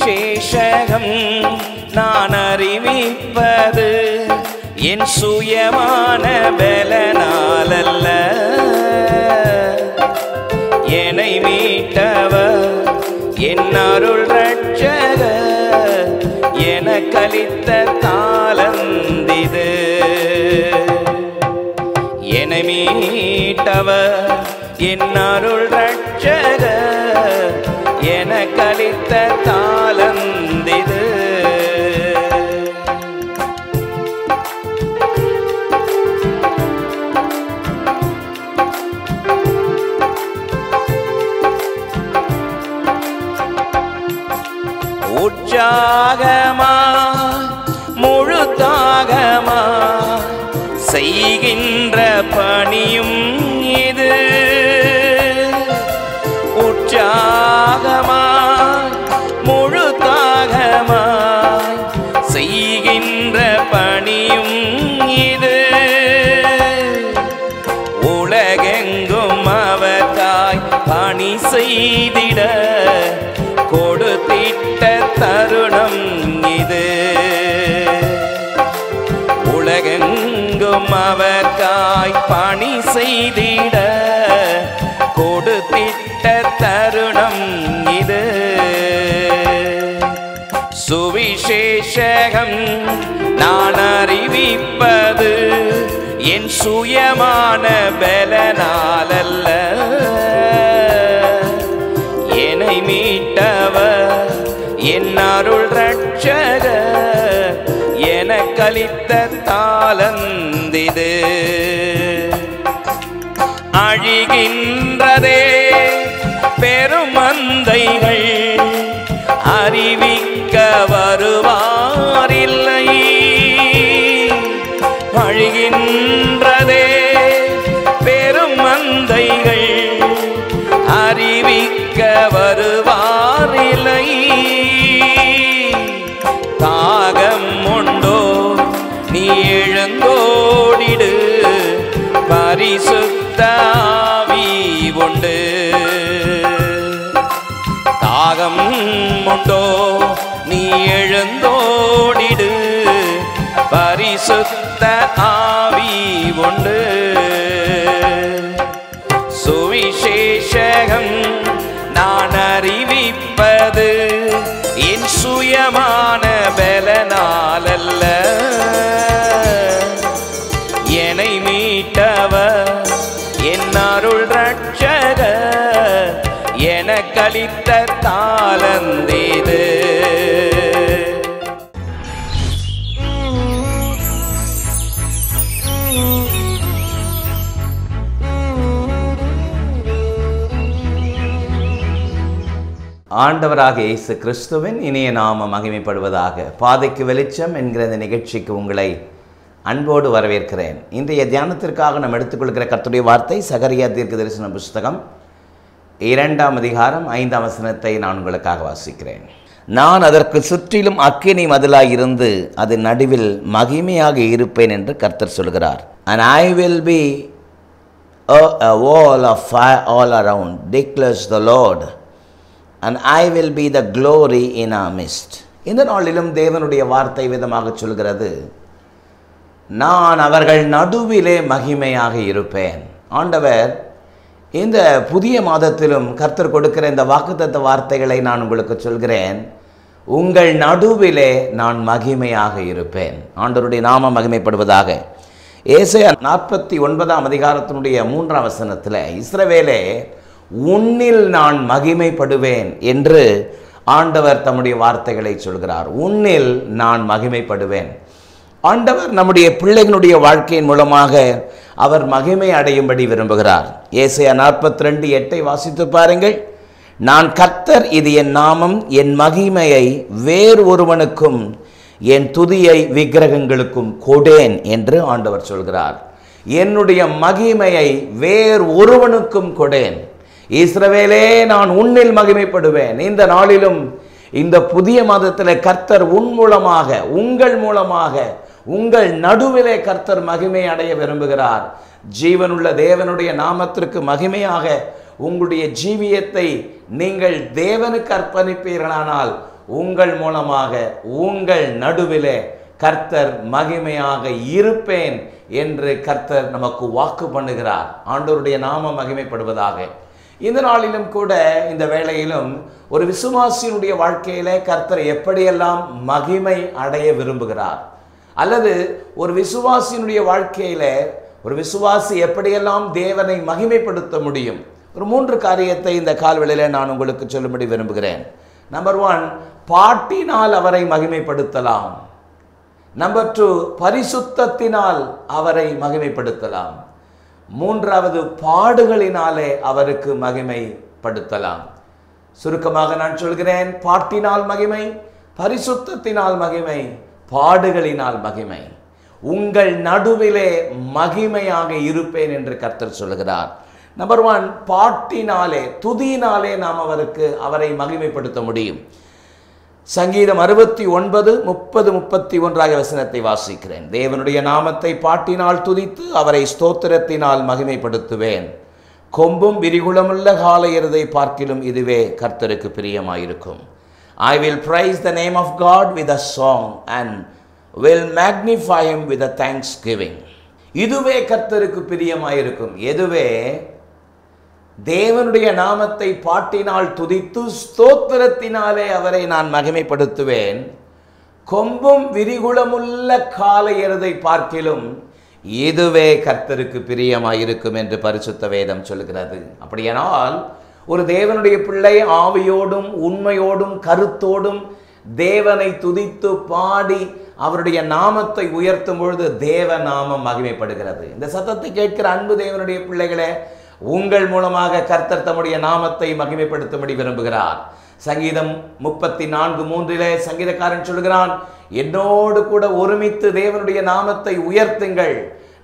சுவிசேஷகம் நான் அறிவிப்பது என் சுயமான பலனாலல்ல என்னை மீட்டவர் என் அருள் ரட்சகர் என கலித்த தாளந்திது என்னை மீட்டவர் என் அருள் ரட்சகர் என கலித்த தாளந்திது உற்சாகமா முழு தாகமா செய்கின்ற பணியும் இது உற்சாகமா முழு தாகமா செய்கின்ற பணியும் இது உலகெங்கும் அவர்காய் பணி செய்திட கொடுத்திட்ட தருணம் இது உலகெங்கும் அவர்காய் பணி செய்திட கொடுத்திட்ட தருணம் இது சுவிசேஷகம் நான் அறிவிப்பது என் சுயமான பலனாலல்ல என்னை மீட்டவர் என் அருள் ரட்சகர் என கலித்த தாளந்திது அழிகின்றதே பெருமந்தைகள் அறிவிக்க வருவாரில்லை அழிகின்றதே பெருமந்தைகள் அறிவிக்க வருவாரில்லை தாகம் உண்டோ நீ எழுந்தோடிடு பரிசுத்த ஆவி உண்டு தாகம் உண்டோ நீ எழுந்தோடிடு பரிசுத்த ஆவி உண்டு சுவிசேஷகம் நான் அறிவிப்பது என் சுயமான பலனாலல்ல என்னை மீட்டவர் என் அருள் ரட்சகர் என கலித்த தாளந்தேது ஆண்டவராக இயேசு கிறிஸ்துவின் இனிய நாம மகிமைப்படுவதாக பாதைக்கு வெளிச்சம் என்கிற இந்த நிகழ்ச்சிக்கு உங்களை அன்போடு வரவேற்கிறேன் இன்றைய தியானத்திற்காக நாம் எடுத்துக்கொள்கிற கர்த்தருடைய வார்த்தை சகரியா தீர்க்க தரிசன புஸ்தகம் இரண்டாம் அதிகாரம் ஐந்தாம் வசனத்தை நான் உங்களுக்காக வாசிக்கிறேன் நான் அதற்கு சுற்றிலும் அக்கினி மதிலாய் இருந்து அது நடுவில் மகிமையாக இருப்பேன் என்று கர்த்தர் சொல்கிறார் and I will be a, a wall of fire all around declares the Lord and I will be the glory in our midst இந்த நாளிலும் தேவனுடைய வார்த்தை விதமாக சொல்கிறது நான் அவர்கள் நடுவிலே மகிமையாக இருப்பேன் ஆண்டவர் இந்த புதிய மாதத்திலும் கர்த்தர் கொடுக்கிற இந்த வாக்குத்தத்த வார்த்தைகளை நான் உங்களுக்கு சொல்கிறேன் உங்கள் நடுவிலே நான் மகிமையாக இருப்பேன் ஆண்டவருடைய நாமம் மகிமைப்படுவதாக ஏசையா நாற்பத்தி ஒன்பதாம் அதிகாரத்தினுடைய மூன்றாம் வசனத்தில் இஸ்ரவேலே உன்னில் நான் மகிமைப்படுவேன் என்று ஆண்டவர் தம்முடைய வார்த்தைகளை சொல்கிறார் உன்னில் நான் மகிமைப்படுவேன் ஆண்டவர் நம்முடைய பிள்ளைகளுடைய வாழ்க்கையின் மூலமாக அவர் மகிமை அடையும்படி விரும்புகிறார் ஏசையா நாற்பத்தி ரெண்டு எட்டை வாசித்து பாருங்கள் நான் கர்த்தர் இது என் நாமம் என் மகிமையை வேறு ஒருவனுக்கும் என் துதியை விக்கிரகங்களுக்கும் கொடேன் என்று ஆண்டவர் சொல்கிறார் என்னுடைய மகிமையை வேறு ஒருவனுக்கும் கொடேன் இஸ்ரவேலே நான் உன்னில் மகிமைப்படுவேன் இந்த நாளிலும் இந்த புதிய மாதத்தில் கர்த்தர் உன் மூலமாக உங்கள் மூலமாக உங்கள் நடுவிலே கர்த்தர் மகிமை அடைய விரும்புகிறார் ஜீவனுள்ள தேவனுடைய நாமத்திற்கு மகிமையாக உங்களுடைய ஜீவியத்தை நீங்கள் தேவனுக்கு அர்ப்பணிப்பீர்களானால் உங்கள் மூலமாக உங்கள் நடுவிலே கர்த்தர் மகிமையாக இருப்பேன் என்று கர்த்தர் நமக்கு வாக்கு பண்ணுகிறார் ஆண்டவருடைய நாமம் மகிமைப்படுவதாக இந்த நாளிலும் கூட இந்த வேளையிலும் ஒரு விசுவாசியினுடைய வாழ்க்கையில கர்த்தர் எப்படியெல்லாம் மகிமை அடைய விரும்புகிறார் அல்லது ஒரு விசுவாசியினுடைய வாழ்க்கையில ஒரு விசுவாசி எப்படியெல்லாம் தேவனை மகிமைப்படுத்த முடியும் ஒரு மூன்று காரியத்தை இந்த கால்வெளியில நான் உங்களுக்கு சொல்லும்படி விரும்புகிறேன் நம்பர் ஒன் பாட்டினால் அவரை மகிமைப்படுத்தலாம் நம்பர் டூ பரிசுத்தத்தினால் அவரை மகிமைப்படுத்தலாம் மூன்றாவது பாடுகளினாலே அவருக்கு மகிமைப்படுத்தலாம் சுருக்கமாக நான் சொல்கிறேன் பாட்டினால் மகிமை பரிசுத்தத்தினால் மகிமை பாடுகளினால் மகிமை உங்கள் நடுவிலே மகிமையாக இருப்பேன் என்று கர்த்தர் சொல்கிறார் நம்பர் ஒன் பாட்டினாலே துதியினாலே நாம் அவருக்கு அவரை மகிமைப்படுத்த முடியும் சங்கீதம் அறுபத்தி ஒன்பது முப்பது முப்பத்தி ஒன்றாக வசனத்தை வாசிக்கிறேன் தேவனுடைய நாமத்தை பாட்டினால் துதித்து அவரை ஸ்தோத்திரத்தினால் மகிமைப்படுத்துவேன் கொம்பும் விரிகுளமுள்ள காலையரதை பார்க்கிலும் இதுவே கர்த்தருக்கு பிரியமாயிருக்கும் I will praise the name of God with a song and will magnify him with a thanksgiving இதுவே கர்த்தருக்கு பிரியமாயிருக்கும் எதுவே தேவனுடைய நாமத்தை பாட்டினால் துதித்து ஸ்தோத்திரத்தினாலே அவரை நான் மகிமைப்படுத்துவேன் கொம்பும் விரிகுளமுள்ள காலை எருதை பார்க்கிலும் இதுவே கர்த்தருக்கு பிரியமாயிருக்கும் என்று பரிசுத்த வேதம் சொல்கிறது அப்படியானால் ஒரு தேவனுடைய பிள்ளை ஆவியோடும் உண்மையோடும் கருத்தோடும் தேவனை துதித்து பாடி அவருடைய நாமத்தை உயர்த்தும் பொழுது தேவ நாமம் மகிமைப்படுகிறது இந்த சத்தத்தை கேட்கிற அன்பு தேவனுடைய பிள்ளைகளே உங்கள் மூலமாக கர்த்தர் தம்முடைய நாமத்தை மகிமைப்படுத்தும்படி விரும்புகிறார் சங்கீதம் முப்பத்தி நான்கு மூன்றிலே சங்கீதக்காரன் சொல்கிறான் என்னோடு கூட ஒருமித்து தேவனுடைய நாமத்தை உயர்த்துங்கள்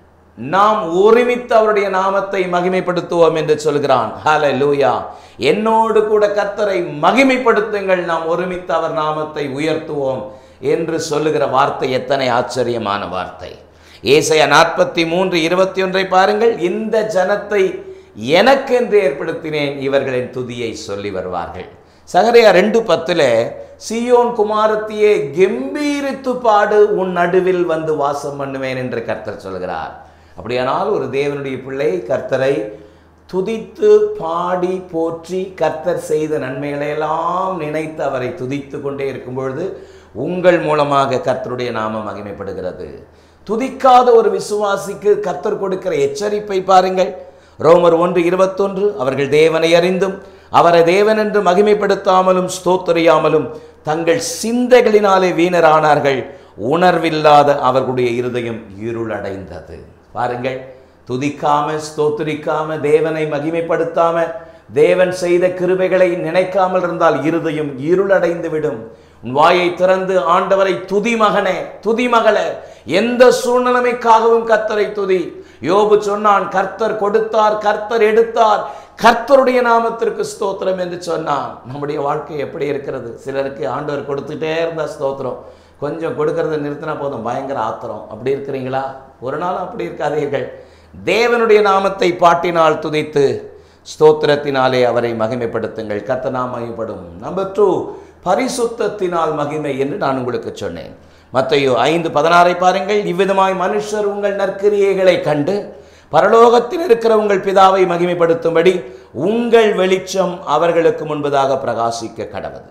நாம் ஒருமித்து அவருடைய நாமத்தை மகிமைப்படுத்துவோம் என்று சொல்கிறான் ஹால லூயா என்னோடு கூட கர்த்தரை மகிமைப்படுத்துங்கள் நாம் ஒருமித்து அவர் நாமத்தை உயர்த்துவோம் என்று சொல்லுகிற வார்த்தை எத்தனை ஆச்சரியமான வார்த்தை ஏசையா நாற்பத்தி மூன்று இருபத்தி ஒன்றை பாருங்கள் இந்த ஜனத்தை எனக்கென்று ஏற்படுத்தினேன் இவர்களின் துதியை சொல்லி வருவார்கள் சகரையா ரெண்டு பத்துல சியோன் குமாரத்தியே கெம்பீரித்து பாடு உன் நடுவில் வந்து வாசம் பண்ணுவேன் என்று கர்த்தர் சொல்கிறார் அப்படியானால் ஒரு தேவனுடைய பிள்ளை கர்த்தரை துதித்து பாடி போற்றி கர்த்தர் செய்த நன்மைகளை எல்லாம் நினைத்து அவரை துதித்து கொண்டே இருக்கும் பொழுது உங்கள் மூலமாக கர்த்தருடைய நாமம் மகிமைப்படுகிறது துதிக்காத ஒரு விசுவாசிக்கு கர்த்தர் கொடுக்கிற எச்சரிப்பை பாருங்கள் ரோமர் ஒன்று இருபத்தொன்று அவர்கள் தேவனை அறிந்தும் அவரை தேவன் என்று மகிமைப்படுத்தாமலும் ஸ்தோத்தரியாமலும் தங்கள் சிந்தைகளினாலே வீணரானார்கள் உணர்வில்லாத அவர்களுடைய இருதயம் இருளடைந்தது பாருங்கள் துதிக்காம ஸ்தோத்திரிக்காம தேவனை மகிமைப்படுத்தாம தேவன் செய்த கிருபைகளை நினைக்காமல் இருந்தால் இருதயம் இருளடைந்து விடும் உன் வாயை திறந்து ஆண்டவரை துதி மகனே துதி மகளே எந்த சூழ்நிலைமைக்காகவும் கர்த்தரை துதி யோபு சொன்னான் கர்த்தர் கொடுத்தார் கர்த்தர் எடுத்தார் கர்த்தருடைய நாமத்திற்கு ஸ்தோத்திரம் என்று சொன்னான் நம்முடைய வாழ்க்கை எப்படி இருக்கிறது சிலருக்கு ஆண்டவர் கொடுத்துட்டே இருந்தா ஸ்தோத்திரம் கொஞ்சம் கொடுக்கறத நிறுத்தினா போதும் பயங்கர ஆத்திரம் அப்படி இருக்கிறீங்களா ஒரு நாளும் அப்படி இருக்காதீர்கள் தேவனுடைய நாமத்தை பாட்டினால் துதித்து ஸ்தோத்திரத்தினாலே அவரை மகிமைப்படுத்துங்கள் கர்த்தனாம் மகிமைப்படும் நம்பர் டூ பரிசுத்தத்தினால் மகிமை என்று நான் உங்களுக்கு சொன்னேன் மத்தையோ ஐந்து பதினாறை பாருங்கள் இவ்விதமாய் மனுஷர் உங்கள் நற்கிரியைகளை கண்டு பரலோகத்தில் இருக்கிற உங்கள் பிதாவை மகிமைப்படுத்தும்படி உங்கள் வெளிச்சம் அவர்களுக்கு முன்பதாக பிரகாசிக்க கடவது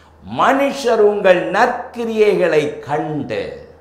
மனுஷர் உங்கள் நற்கிரியைகளை கண்டு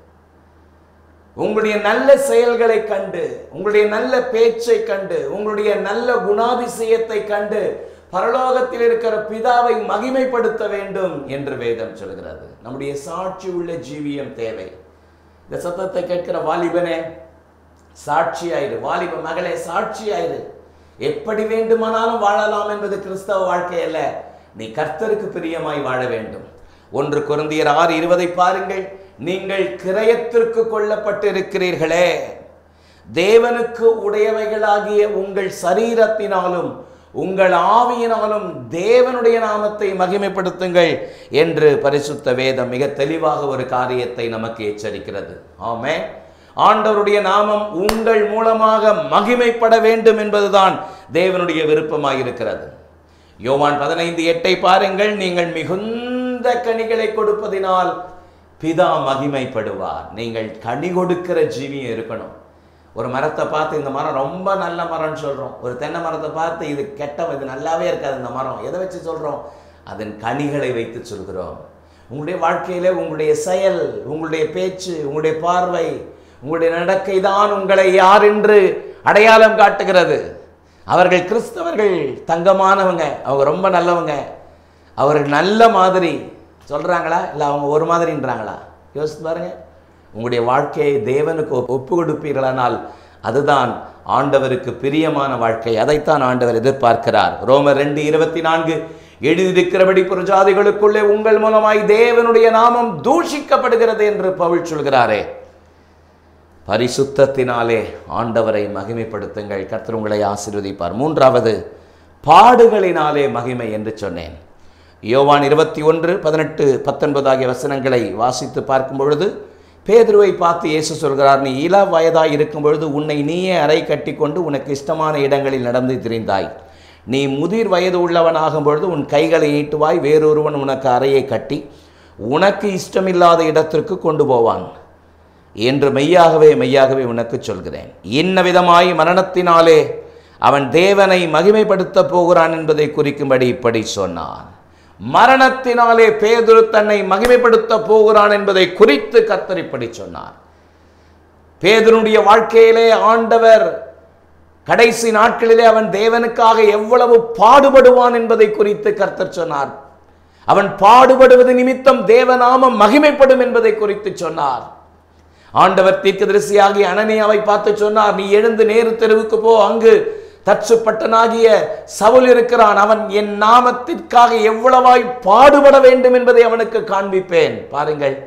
உங்களுடைய நல்ல செயல்களை கண்டு உங்களுடைய நல்ல பேச்சை கண்டு உங்களுடைய நல்ல குணாதிசயத்தை கண்டு பரலோகத்தில் இருக்கிற பிதாவை மகிமைப்படுத்த வேண்டும் என்று வேதம் சொல்கிறது நம்முடைய சாட்சி உள்ள ஜீவியம் தேவை இந்த சத்தத்தை கேட்கிற வாலிபனே சாட்சியாயிரு வாலிப மகளே சாட்சியாயிரு எப்படி வேண்டுமானாலும் வாழலாம் என்பது கிறிஸ்தவ வாழ்க்கை அல்ல நீ கர்த்தருக்கு பிரியமாய் வாழ வேண்டும் ஒன்று குருந்தியர் ஆறு இருபதை பாருங்கள் நீங்கள் கிரயத்திற்கு கொல்லப்பட்டு இருக்கிறீர்களே தேவனுக்கு உடையவைகளாகிய உங்கள் சரீரத்தினாலும் உங்கள் ஆவியினாலும் தேவனுடைய நாமத்தை மகிமைப்படுத்துங்கள் என்று பரிசுத்த வேதம் மிக தெளிவாக ஒரு காரியத்தை நமக்கு எச்சரிக்கிறது ஆமே ஆண்டவருடைய நாமம் உங்கள் மூலமாக மகிமைப்பட வேண்டும் என்பதுதான் தேவனுடைய விருப்பமாயிருக்கிறது யோவான் பதினைந்து எட்டை பாருங்கள் நீங்கள் மிகுந்த தகுந்த கனிகளை கொடுப்பதினால் பிதா மகிமைப்படுவார் நீங்கள் கனி கொடுக்கிற ஜீவியம் இருக்கணும் ஒரு மரத்தை பார்த்து இந்த மரம் ரொம்ப நல்ல மரம்னு சொல்கிறோம் ஒரு தென்னை மரத்தை பார்த்து இது கெட்ட இது நல்லாவே இருக்காது இந்த மரம் எதை வச்சு சொல்கிறோம் அதன் கனிகளை வைத்து சொல்கிறோம் உங்களுடைய வாழ்க்கையில உங்களுடைய செயல் உங்களுடைய பேச்சு உங்களுடைய பார்வை உங்களுடைய நடக்கை தான் உங்களை யார் என்று அடையாளம் காட்டுகிறது அவர்கள் கிறிஸ்தவர்கள் தங்கமானவங்க அவங்க ரொம்ப நல்லவங்க அவர்கள் நல்ல மாதிரி சொல்றாங்களா இல்லை அவங்க ஒரு மாதிரின்றாங்களா யோசித்து பாருங்க உங்களுடைய வாழ்க்கையை தேவனுக்கு ஒப்- ஒப்பு கொடுப்பீர்களானால் அதுதான் ஆண்டவருக்கு பிரியமான வாழ்க்கை அதைத்தான் ஆண்டவர் எதிர்பார்க்கிறார் ரோமர் ரெண்டு இருபத்தி நான்கு எழுதியிருக்கிறபடி புறஜாதிகளுக்குள்ளே உங்கள் மூலமாய் தேவனுடைய நாமம் தூஷிக்கப்படுகிறது என்று பவுல் சொல்கிறாரே பரிசுத்தத்தினாலே ஆண்டவரை மகிமைப்படுத்துங்கள் கர்த்தர் உங்களை ஆசீர்வதிப்பார் மூன்றாவது பாடுகளினாலே மகிமை என்று சொன்னேன் யோவான் இருபத்தி ஒன்று பதினெட்டு பத்தொன்பது ஆகிய வசனங்களை வாசித்து பார்க்கும் பொழுது பேதுருவை பார்த்து இயேசு சொல்கிறார் நீ இள வயதாய் இருக்கும் பொழுது உன்னை நீயே அறை கட்டிக்கொண்டு உனக்கு இஷ்டமான இடங்களில் நடந்து திரிந்தாய் நீ முதிர் வயது உள்ளவனாகும் பொழுது உன் கைகளை நீட்டுவாய் வேறொருவன் உனக்கு அறையை கட்டி உனக்கு இஷ்டமில்லாத இடத்திற்கு கொண்டு போவான் என்று மெய்யாகவே மெய்யாகவே உனக்கு சொல்கிறேன் இன்ன விதமாய் மரணத்தினாலே அவன் தேவனை மகிமைப்படுத்த போகிறான் என்பதை குறிக்கும்படி இப்படி சொன்னான் மரணத்தினாலே பேதுரு தன்னை மகிமைப்படுத்த போகிறான் என்பதை குறித்து கர்த்தர் இப்படி சொன்னார் பேதுருடைய வாழ்க்கையிலே ஆண்டவர் கடைசி நாட்களிலே அவன் தேவனுக்காக எவ்வளவு பாடுபடுவான் என்பதை குறித்து கர்த்தர் சொன்னார் அவன் பாடுபடுவது நிமித்தம் தேவநாமம் மகிமைப்படும் என்பதை குறித்து சொன்னார் ஆண்டவர் தீர்க்கதரிசியாகி அனனியாவை பார்த்து சொன்னார் நீ எழுந்து நேரு தெருவுக்கு போ அங்கு தச்சுப்பட்டனாகிய சவுல் இருக்கிறான் அவன் என் நாமத்திற்காக எவ்வளவாய் பாடுபட வேண்டும் என்பதை அவனுக்கு காண்பிப்பேன் பாருங்கள்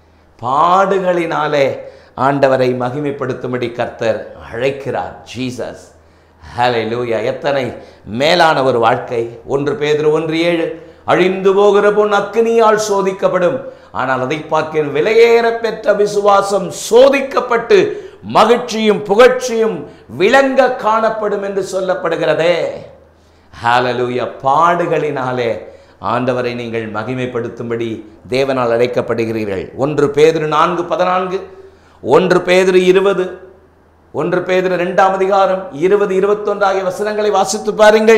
பாடுகளினாலே ஆண்டவரை மகிமைப்படுத்தும்படி கர்த்தர் அழைக்கிறார் ஜீசஸ் ஹalleluya எத்தனை மேலான ஒரு வாழ்க்கை ஒன்று பேதுரு ஒன்று ஏழு அழிந்து போகிற பொன் அக்கினியால் சோதிக்கப்படும் ஆனால் அதை பார்க்க விலையேற பெற்ற விசுவாசம் சோதிக்கப்பட்டு மகிழ்ச்சியும் புகழ்ச்சியும் விளங்க காணப்படும் என்று சொல்லப்படுகிறதே ஹalleluya பாடுகளினாலே ஆண்டவரை நீங்கள் மகிமைப்படுத்தும்படி தேவனால் அழைக்கப்படுகிறீர்கள் ஒன்று பேதுரு நான்கு பதினான்கு ஒன்று பேதுரு இருபது ஒன்று பேதுரு இரண்டாம் அதிகாரம் இருபது இருபத்தொன்று ஆகிய வசனங்களை வாசித்து பாருங்கள்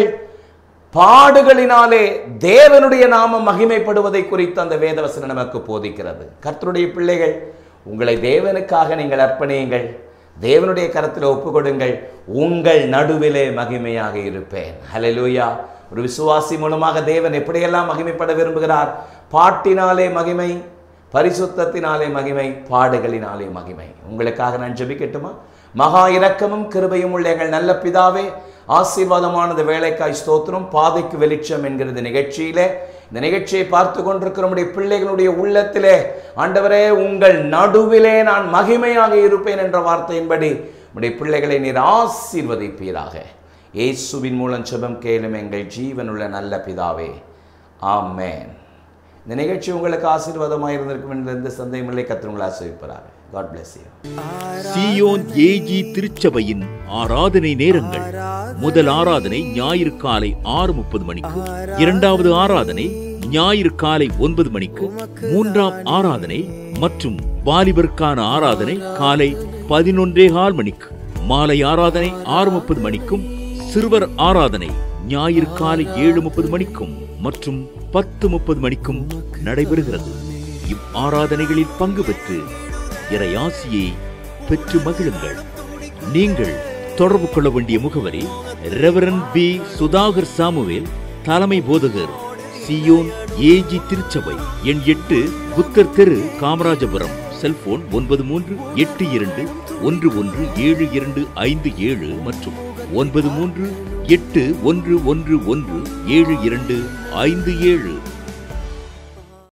பாடுகளினாலே தேவனுடைய நாமம் மகிமைப்படுவதை குறித்து அந்த வேதவசனம் நமக்கு போதிக்கிறது கர்த்தருடைய பிள்ளைகள் உங்களை தேவனுக்காக நீங்கள் அர்ப்பணியுங்கள் தேவனுடைய கரத்தில் ஒப்பு கொடுங்கள் உங்கள் நடுவிலே மகிமையாக இருப்பேன் ஹalleluya ஒரு விசுவாசி மூலமாக தேவன் எப்படியெல்லாம் மகிமைப்பட விரும்புகிறார் பாட்டினாலே மகிமை பரிசுத்தத்தினாலே மகிமை பாடுகளினாலே மகிமை உங்களுக்காக நான் ஜெபிக்கட்டுமா மகா இரக்கமும் கிருபையும் உள்ள எங்கள் நல்ல பிதாவே ஆசீர்வாதமானது வேலைக்காய் ஸ்தோத்திரம் பாதைக்கு வெளிச்சம் என்கிற இந்த நிகழ்ச்சியிலே இந்த நிகழ்ச்சியை பார்த்து கொண்டிருக்கிற நம்முடைய பிள்ளைகளுடைய உள்ளத்திலே ஆண்டவரே உங்கள் நடுவிலே நான் மகிமையாக இருப்பேன் என்ற வார்த்தையின்படி உடைய பிள்ளைகளை நீர் ஆசீர்வதிப்பீராக இயேசுவின் மூலம் செபம் கேளும் எங்கள் ஜீவனுள்ள நல்ல பிதாவே ஆமென் இந்த நிகழ்ச்சி உங்களுக்கு ஆசீர்வாதமாக இருந்திருக்கும் என்ற எந்த சந்தேகமில்லை கத்திர உங்களை ஆசீர்வதிப்பாராக God bless you Zion AG திருச்சபையின் ஆராதனை நேரங்கள் முதல் ஆராதனை ஞாயிறு காலை ஆறு முப்பது மணிக்கு இரண்டாவது ஆராதனை ஞாயிறு காலை ஒன்பது மணிக்கு மூன்றாம் ஆராதனை மற்றும் வாலிபருக்கான ஆராதனை காலை பதினொன்றே கால் மணிக்கு மாலை ஆராதனை ஆறு முப்பது மணிக்கும் சிறுவர் ஆராதனை ஞாயிறு காலை ஏழு முப்பது மணிக்கும் மற்றும் பத்து முப்பது மணிக்கும் நடைபெறுகிறது இவ் ஆராதனைகளில் பங்கு பெற்று இறையாசியை பெற்று மகிழுங்கள் நீங்கள் தொடர்பு கொள்ள வேண்டிய முகவரி ரெவரன் பி சுதாகர் சாமுவேல் தலைமை போதகர் சியோன் ஏஜி திருச்சபை எண் எட்டு புத்தர் தெரு காமராஜபுரம் செல்போன் ஒன்பது மூன்று எட்டு இரண்டு ஒன்று ஒன்று ஏழு இரண்டு ஐந்து ஏழு மற்றும் ஒன்பது மூன்று எட்டு ஒன்று ஒன்று ஒன்று ஏழு இரண்டு ஐந்து ஏழு